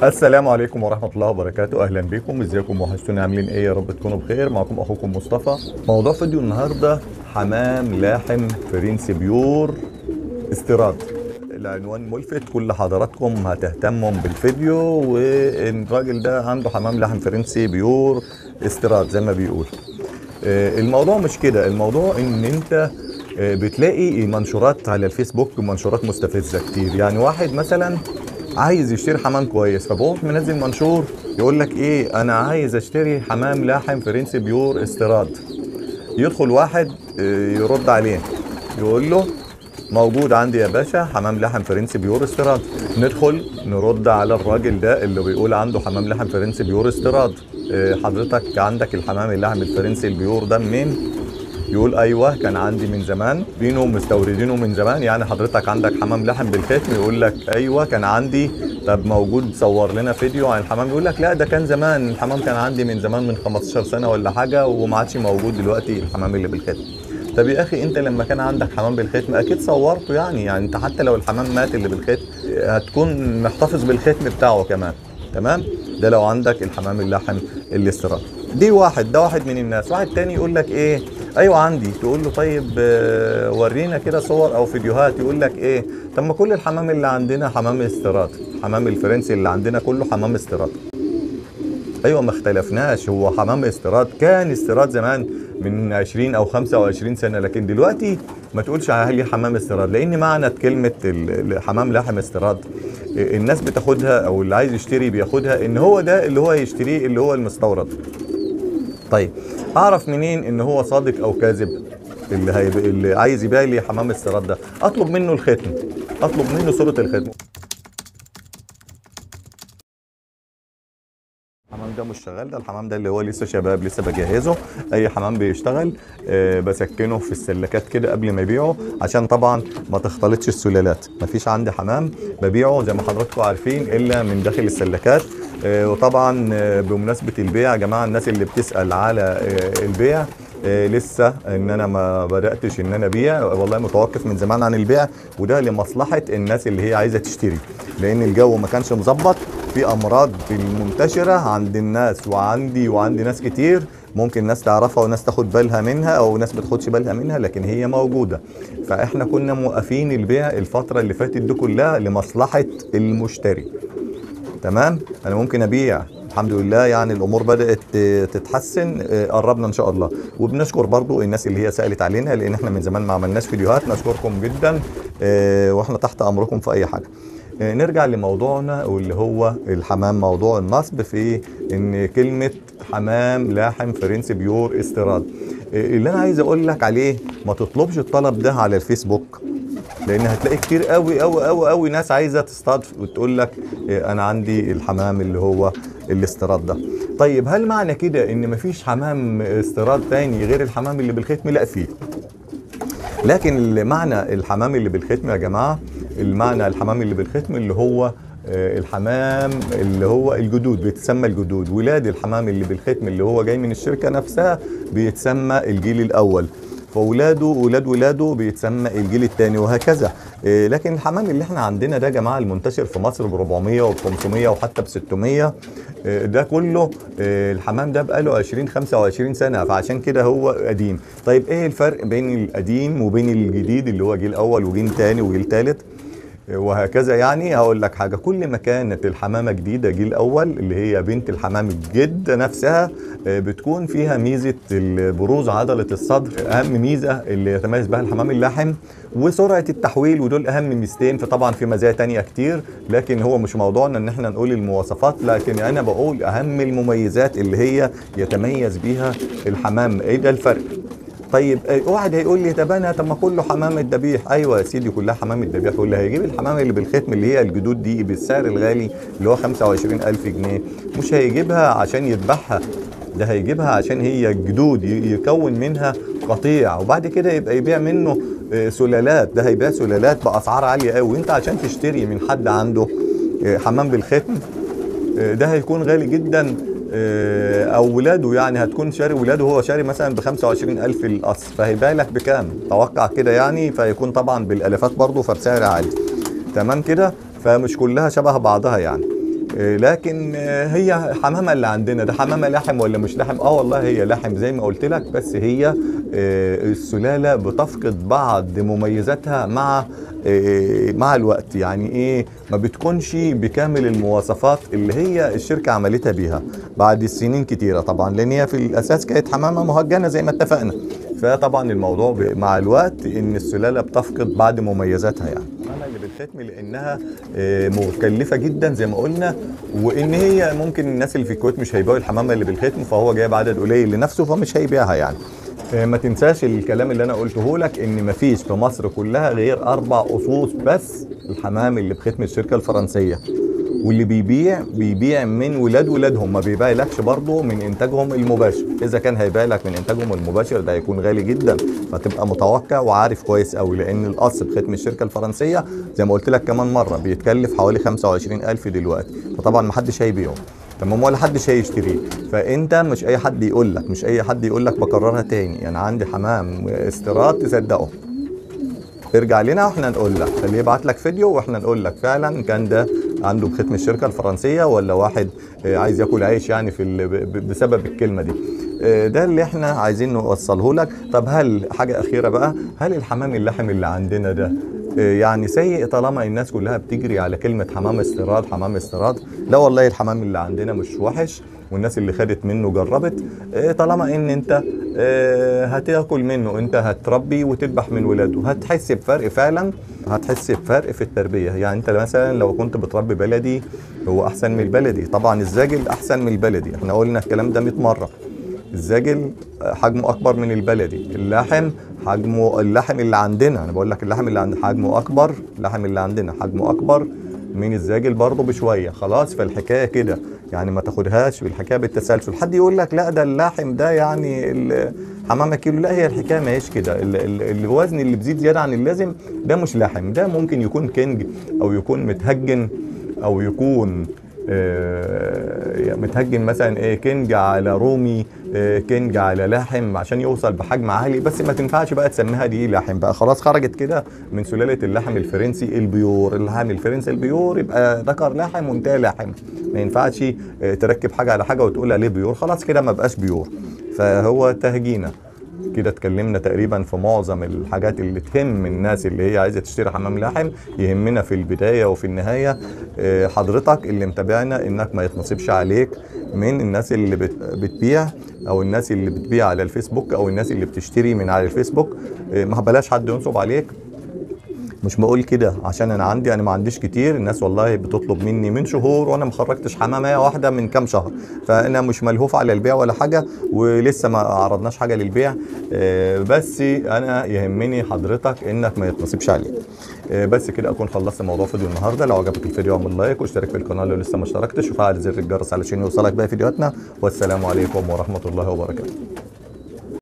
السلام عليكم ورحمة الله وبركاته أهلا بكم ازيكم وحشتوني عاملين ايه يا رب تكونوا بخير معكم أخوكم مصطفى موضوع فيديو النهاردة حمام لاحم فرنسي بيور استيراد العنوان ملفت كل حضراتكم هتهتموا بالفيديو والراجل ده عنده حمام لحم فرنسي بيور استيراد زي ما بيقول آه، الموضوع مش كده الموضوع ان انت آه، بتلاقي منشورات على الفيسبوك منشورات مستفزه كتير يعني واحد مثلا عايز يشتري حمام كويس فبروح منزل منشور يقول لك ايه انا عايز اشتري حمام لاحم فرنسي بيور استيراد يدخل واحد آه، يرد عليه يقول له موجود عندي يا باشا حمام لحم فرنسي بيور استيراد ندخل نرد على الراجل ده اللي بيقول عنده حمام لحم فرنسي بيور استيراد آه، حضرتك عندك الحمام اللحم الفرنسي البيور ده منين يقول ايوه كان عندي من زمان بينه مستوردينه من زمان يعني حضرتك عندك حمام لحم بالختم يقول لك ايوه كان عندي طب موجود صور لنا فيديو عن الحمام يقول لك لا ده كان زمان الحمام كان عندي من زمان من 15 سنه ولا حاجه وما عادش موجود دلوقتي الحمام اللي بالختم طب يا اخي انت لما كان عندك حمام بالختم اكيد صورته يعني يعني انت حتى لو الحمام مات اللي بالختم هتكون محتفظ بالختم بتاعه كمان تمام ده لو عندك الحمام اللحم الاستيراد دي واحد ده واحد من الناس واحد تاني يقول لك ايه ايوه عندي تقول له طيب آه، ورينا كده صور او فيديوهات يقول لك ايه طب ما كل الحمام اللي عندنا حمام استيراد الحمام الفرنسي اللي عندنا كله حمام استيراد ايوه ما اختلفناش هو حمام استيراد كان استيراد زمان من 20 او 25 سنه لكن دلوقتي ما تقولش عليه حمام استيراد لان معنى كلمه ال- ال- حمام لحم استيراد إيه، الناس بتاخدها او اللي عايز يشتري بياخدها ان هو ده اللي هو يشتريه اللي هو المستورد طيب اعرف منين ان هو صادق او كاذب اللي, هي... اللي عايز يبيع لي حمام استيراد ده اطلب منه الختم اطلب منه صوره الختم الحمام ده مش شغال ده الحمام ده اللي هو لسه شباب لسه بجهزه اي حمام بيشتغل آه بسكنه في السلكات كده قبل ما ابيعه عشان طبعا ما تختلطش السلالات مفيش عندي حمام ببيعه زي ما حضراتكم عارفين الا من داخل السلكات آه وطبعا آه بمناسبه البيع يا جماعه الناس اللي بتسال على آه البيع آه، لسه ان انا ما بداتش ان انا ابيع والله متوقف من زمان عن البيع وده لمصلحه الناس اللي هي عايزه تشتري لان الجو ما كانش مظبط في امراض منتشره عند الناس وعندي وعند ناس كتير ممكن ناس تعرفها وناس تاخد بالها منها او ناس بتاخدش بالها منها لكن هي موجوده فاحنا كنا موقفين البيع الفتره اللي فاتت دي كلها لمصلحه المشتري تمام انا ممكن ابيع الحمد لله يعني الامور بدات تتحسن آه، قربنا ان شاء الله وبنشكر برضو الناس اللي هي سالت علينا لان احنا من زمان ما عملناش فيديوهات نشكركم جدا آه، واحنا تحت امركم في اي حاجه آه، نرجع لموضوعنا واللي هو الحمام موضوع النصب في ان كلمه حمام لاحم فرنسي بيور استيراد آه، اللي انا عايز اقول لك عليه ما تطلبش الطلب ده على الفيسبوك لان هتلاقي كتير قوي قوي قوي قوي ناس عايزه تصطاد وتقول لك إيه، انا عندي الحمام اللي هو الاستيراد ده طيب هل معنى كده ان مفيش حمام استيراد تاني غير الحمام اللي بالختم لا فيه لكن معنى الحمام اللي بالختم يا جماعه المعنى الحمام اللي بالختم اللي هو آه، الحمام اللي هو الجدود بيتسمى الجدود ولاد الحمام اللي بالختم اللي هو جاي من الشركه نفسها بيتسمى الجيل الاول فاولاده ولاد ولاده بيتسمى الجيل الثاني وهكذا إيه، لكن الحمام اللي احنا عندنا ده يا جماعه المنتشر في مصر ب 400 وب 500 وحتى ب 600 إيه، ده كله إيه، الحمام ده بقاله 20 25 سنه فعشان كده هو قديم طيب ايه الفرق بين القديم وبين الجديد اللي هو جيل اول وجيل ثاني وجيل ثالث وهكذا يعني هقول لك حاجه كل ما كانت الحمامه جديده جيل اول اللي هي بنت الحمام الجده نفسها آه، بتكون فيها ميزه بروز عضله الصدر اهم ميزه اللي يتميز بها الحمام اللحم وسرعه التحويل ودول اهم ميزتين فطبعا في مزايا تانية كتير لكن هو مش موضوعنا ان احنا نقول المواصفات لكن انا بقول اهم المميزات اللي هي يتميز بيها الحمام ايه ده الفرق طيب آه، واحد هيقول لي طب انا طب ما كله حمام الذبيح ايوه يا سيدي كلها حمام الذبيح واللي هيجيب الحمام اللي بالختم اللي هي الجدود دي بالسعر الغالي اللي هو 25000 جنيه مش هيجيبها عشان يذبحها ده هيجيبها عشان هي جدود ي- يكون منها قطيع وبعد كده يبقى يبيع منه آه، سلالات ده هيبيع سلالات باسعار عاليه قوي وانت عشان تشتري من حد عنده آه، حمام بالختم آه، ده هيكون غالي جدا آه، او ولاده يعني هتكون شاري ولاده هو شاري مثلا ب 25000 القص فهيبيع لك بكام توقع كده يعني فيكون طبعا بالالافات برضه فبسعر عالي تمام كده فمش كلها شبه بعضها يعني آه، لكن آه، هي حمامه اللي عندنا ده حمامه لحم ولا مش لحم اه والله هي لحم زي ما قلت لك بس هي آه، السلاله بتفقد بعض مميزاتها مع آه، مع الوقت يعني ايه ما بتكونش بكامل المواصفات اللي هي الشركه عملتها بيها بعد سنين كتيره طبعا لان هي في الاساس كانت حمامه مهجنه زي ما اتفقنا فطبعا الموضوع ب- مع الوقت ان السلاله بتفقد بعض مميزاتها يعني انا اللي بالختم لانها آه، مكلفه جدا زي ما قلنا وان هي ممكن الناس اللي في الكويت مش هيبيعوا الحمامه اللي بالختم فهو جايب عدد قليل لنفسه فمش هيبيعها يعني آه، ما تنساش الكلام اللي انا قلته لك ان مفيش في مصر كلها غير اربع اصوص بس الحمام اللي بختم الشركه الفرنسيه واللي بيبيع بيبيع من ولاد ولادهم ما بيبيعلكش برضه من انتاجهم المباشر اذا كان هيبيع لك من انتاجهم المباشر ده هيكون غالي جدا فتبقى متوقع وعارف كويس قوي لان القص بختم الشركه الفرنسيه زي ما قلت لك كمان مره بيتكلف حوالي 25000 دلوقتي فطبعا ما حدش هيبيعه تمام ولا حدش هيشتريه فانت مش اي حد يقول لك مش اي حد يقول لك بكررها تاني يعني عندي حمام استيراد تصدقه ارجع لنا واحنا نقول لك خليه يبعت لك فيديو واحنا نقول لك فعلا كان ده عنده بختم الشركه الفرنسيه ولا واحد آه، عايز ياكل عيش يعني في ال- ب- ب- بسبب الكلمه دي آه، ده اللي احنا عايزين نوصله لك طب هل حاجه اخيره بقى هل الحمام اللحم اللي عندنا ده آه، يعني سيء طالما الناس كلها بتجري على كلمه حمام استيراد حمام استيراد لا والله الحمام اللي عندنا مش وحش والناس اللي خدت منه جربت آه، طالما ان انت آه، هتاكل منه انت هتربي وتذبح من ولاده هتحس بفرق فعلا هتحس بفرق في التربيه يعني انت مثلا لو كنت بتربي بلدي هو احسن من البلدي طبعا الزاجل احسن من البلدي احنا قلنا الكلام ده 100 مره الزاجل حجمه اكبر من البلدي اللحم حجمه اللحم اللي عندنا انا بقول لك اللحم اللي عند حجمه اكبر اللحم اللي عندنا حجمه اكبر من الزاجل برضه بشويه خلاص فالحكايه كده يعني ما تاخدهاش بالحكايه بالتسلسل حد يقول لك لا ده اللحم ده يعني ال- حمامه كيلو لا هي الحكايه ما هيش كده ال- ال- الوزن اللي بيزيد زياده عن اللازم ده مش لحم ده ممكن يكون كنج او يكون متهجن او يكون آه، متهجن مثلا ايه كنج على رومي آه، كنج على لحم عشان يوصل بحجم عالي بس ما تنفعش بقى تسميها دي لحم بقى خلاص خرجت كده من سلاله اللحم الفرنسي البيور اللحم الفرنسي البيور يبقى ذكر لحم وانتهى لحم ما ينفعش آه، تركب حاجه على حاجه وتقول عليه بيور خلاص كده ما بقاش بيور فهو تهجينه كده اتكلمنا تقريبا في معظم الحاجات اللي تهم الناس اللي هي عايزه تشتري حمام لحم يهمنا في البدايه وفي النهايه آه، حضرتك اللي متابعنا انك ما يتنصبش عليك من الناس اللي بت- بتبيع او الناس اللي بتبيع على الفيسبوك او الناس اللي بتشتري من على الفيسبوك آه، ما بلاش حد ينصب عليك مش بقول كده عشان انا عندي انا ما عنديش كتير الناس والله بتطلب مني من شهور وانا ما خرجتش حمامه واحده من كام شهر فانا مش ملهوف على البيع ولا حاجه ولسه ما عرضناش حاجه للبيع آه، بس انا يهمني حضرتك انك ما يتنصبش عليك آه، بس كده اكون خلصت موضوع فيديو النهارده لو عجبك الفيديو اعمل لايك واشترك في القناه لو لسه ما اشتركتش وفعل زر الجرس علشان يوصلك باقي فيديوهاتنا والسلام عليكم ورحمه الله وبركاته